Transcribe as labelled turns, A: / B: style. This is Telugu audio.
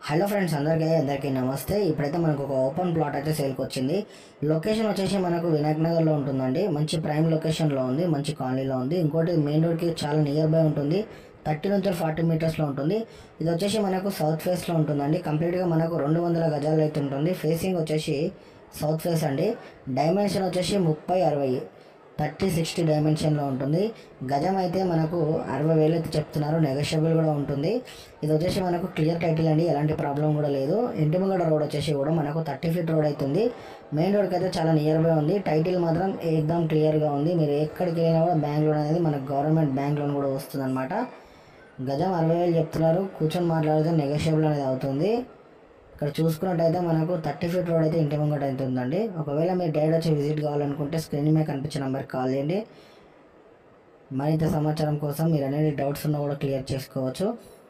A: హలో ఫ్రెండ్స్ అందరికీ అందరికీ నమస్తే ఇప్పుడైతే మనకు ఒక ఓపెన్ ప్లాట్ అయితే సేల్కి వచ్చింది లొకేషన్ వచ్చేసి మనకు వినాయక్ నగర్లో ఉంటుందండి మంచి ప్రైమ్ లొకేషన్లో ఉంది మంచి కాలనీలో ఉంది ఇంకోటి మెయిన్ రోడ్కి చాలా నియర్ బై ఉంటుంది థర్టీ నుంచి ఫార్టీ మీటర్స్లో ఉంటుంది ఇది వచ్చేసి మనకు సౌత్ ఫేస్లో ఉంటుందండి కంప్లీట్గా మనకు రెండు వందల గజాలు అయితే ఉంటుంది ఫేసింగ్ వచ్చేసి సౌత్ ఫేస్ అండి డైమెన్షన్ వచ్చేసి ముప్పై అరవై థర్టీ సిక్స్టీ డైమెన్షన్లో ఉంటుంది గజం అయితే మనకు అరవై వేలు అయితే చెప్తున్నారు నెగోషియబుల్ కూడా ఉంటుంది ఇది వచ్చేసి మనకు క్లియర్ టైటిల్ అండి ఎలాంటి ప్రాబ్లం కూడా లేదు ఇంటిముగడ రోడ్ వచ్చేసి కూడా మనకు థర్టీ ఫీట్ రోడ్ అవుతుంది మెయిన్ రోడ్కి అయితే చాలా నియర్ బై ఉంది టైటిల్ మాత్రం ఎక్దమ్ క్లియర్గా ఉంది మీరు ఎక్కడికి వెళ్ళినా కూడా బ్యాంక్ లోన్ అనేది మనకు గవర్నమెంట్ బ్యాంక్ లోన్ కూడా వస్తుంది అనమాట గజం అరవై వేలు చెప్తున్నారు కూర్చొని మాట్లాడితే నెగోషియబుల్ అనేది అవుతుంది ఇక్కడ చూసుకున్నట్టయితే మనకు థర్టీ ఫీట్ రోడ్ అయితే ఇంటి ముంగట అయితే ఉందండి ఒకవేళ మీరు డైరెక్ట్ వచ్చి విజిట్ కావాలనుకుంటే స్క్రీన్ మీద కనిపించే నెంబర్కి కాల్ చేయండి మరింత సమాచారం కోసం మీరు అనేది డౌట్స్ ఉన్నా కూడా క్లియర్ చేసుకోవచ్చు